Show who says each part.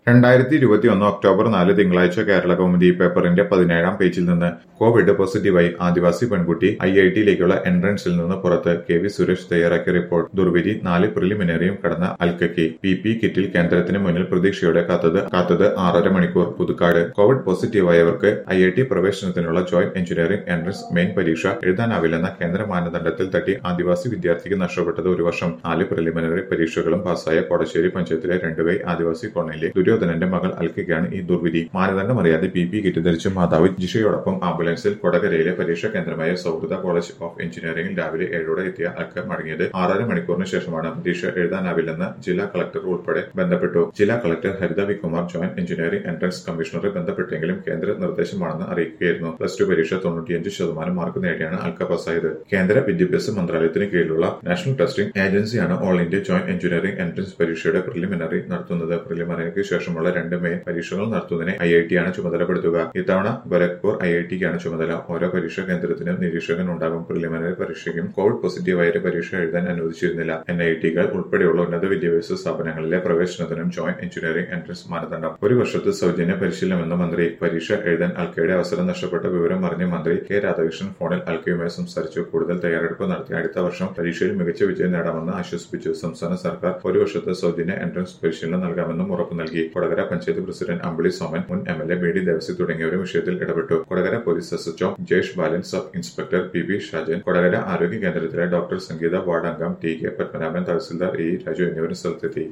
Speaker 1: രണ്ടായിരത്തി ഇരുപത്തിയൊന്ന് ഒക്ടോബർ നാല് തിങ്കളാഴ്ച കേരള കൗമുദി പേപ്പറിന്റെ പതിനേഴാം പേജിൽ നിന്ന് കോവിഡ് പോസിറ്റീവായി ആദിവാസി പെൺകുട്ടി ഐ ഐ ടിയിലേക്കുള്ള എൻട്രൻസിൽ നിന്ന് പുറത്ത് കെ വി സുരേഷ് തയ്യാറാക്കിയ റിപ്പോർട്ട് ദുർവിധി നാല് പ്രിലിമിനറിയും കടന്ന അൽക്കയ്ക്ക് പി പി കിറ്റിൽ കേന്ദ്രത്തിന് മുന്നിൽ പ്രതീക്ഷയോടെ കാത്തത് കാത്തത് ആറര മണിക്കൂർ പുതുക്കാട് കോവിഡ് പോസിറ്റീവായവർക്ക് ഐ ഐ ടി പ്രവേശനത്തിനുള്ള ജോയിന്റ് എഞ്ചിനീയറിംഗ് എൻട്രൻസ് മെയിൻ പരീക്ഷ എഴുതാനാവില്ലെന്ന കേന്ദ്ര മാനദണ്ഡത്തിൽ തട്ടി ആദിവാസി വിദ്യാർത്ഥിക്ക് നഷ്ടപ്പെട്ടത് ഒരു വർഷം നാല് പ്രിലിമിനറി പരീക്ഷകളും പാസ്സായ കോടശ്ശേരി പഞ്ചായത്തിലെ രണ്ടുകൈ ആദിവാസി കോളനിയിലെ ദുര്യോധനന്റെ മകൾ അൽക്കയ്ക്കാണ് ഈ ദുർവിധി മാനദണ്ഡം അറിയാതെ പി പി കിറ്റ് ധരിച്ച മാതാവ് ജിഷയോടൊപ്പം ആംബുലൻസിൽ കൊടകരയിലെ പരീക്ഷാ കേന്ദ്രമായ സൗഹൃദ കോളേജ് ഓഫ് എഞ്ചിനീയറിംഗിൽ രാവിലെ ഏഴോടെ എത്തിയ അൽക്ക മടങ്ങിയത് ആറര മണിക്കൂറിന് ശേഷമാണ് പരീക്ഷ എഴുതാനാവില്ലെന്ന് ജില്ലാ കളക്ടർ ഉൾപ്പെടെ ബന്ധപ്പെട്ടു ജില്ലാ collector Haritha V Kumar joint engineering entrance കമ്മീഷണറെ ബന്ധപ്പെട്ടെങ്കിലും കേന്ദ്ര നിർദ്ദേശമാണെന്ന് അറിയിക്കുകയായിരുന്നു പ്ലസ് ടു പരീക്ഷ തൊണ്ണൂറ്റിയഞ്ച് ശതമാനം മാർക്ക് നേടിയാണ് അൽക്ക പാസ്സായത് കേന്ദ്ര വിദ്യാഭ്യാസ മന്ത്രാലയത്തിന് കീഴിലുള്ള നാഷണൽ ടെസ്റ്റിംഗ് ഏജൻസിയാണ് all India joint engineering entrance പരീക്ഷയുടെ പ്രിലിമിനറി നടത്തുന്നത് പ്രിലിമിനറിക്ക് ശേഷമുള്ള രണ്ട് മെയിൻ പരീക്ഷകൾ നടത്തുന്നതിന് ഐ ഐ ടി ആണ് ചുമതലപ്പെടുത്തുക ഇത്തവണ ഗോരഖ്പൂർ ഐ ഐ ടിക്കാണ് ചുമതല ഓരോ പരീക്ഷാ കേന്ദ്രത്തിനും നിരീക്ഷകൻ ഉണ്ടാകും പ്രിലിമിനറി പരീക്ഷയ്ക്കും കോവിഡ് പോസിറ്റീവായ പരീക്ഷ എഴുതാൻ അനുവദിച്ചിരുന്നില്ല എൻ ഐ ടികൾ ഉൾപ്പെടെയുള്ള ഉന്നത വിദ്യാഭ്യാസ സ്ഥാപനങ്ങളിലെ പ്രവേശനത്തിനും ജോയിന്റ് എഞ്ചിനീയറിംഗ് എൻട്രൻസ് മാനദണ്ഡം ഒരു വർഷത്തെ സൗജന്യ പരിശീലനമെന്ന മന്ത്രി പരീക്ഷ എഴുതാൻ അൽക്കയുടെ അവസരം നഷ്ടപ്പെട്ട വിവരം അറിഞ്ഞ മന്ത്രി കെ രാധാകൃഷ്ണൻ ഫോണിൽ അൽക്കയുമായി സംസാരിച്ചു കൂടുതൽ തയ്യാറെടുപ്പ് നടത്തി അടുത്ത വർഷം പരീക്ഷയിൽ മികച്ച വിജയം നേടാമെന്ന് ആശ്വസിപ്പിച്ചു സംസ്ഥാന സർക്കാർ ഒരു വർഷത്തെ സൗജന്യ എൻട്രൻസ് പരിശീലനം നൽകാമെന്നും ഉറപ്പു നൽകി കൊടകര പഞ്ചായത്ത് പ്രസിഡന്റ് അമ്പിളി സോമൻ മുൻ M L A B D Devasi തുടങ്ങിയവരും വിഷയത്തിൽ ഇടപെട്ടു Kodakara police S H O Jayesh Balan sub inspector P B Shajan Kodakara ആരോഗ്യ കേന്ദ്രത്തിലെ ഡോക്ടർ സംഗീത വാർഡ് അംഗം T K Padmanabhan tahsildar E Raju എന്നിവരും സ്ഥലത്തെത്തി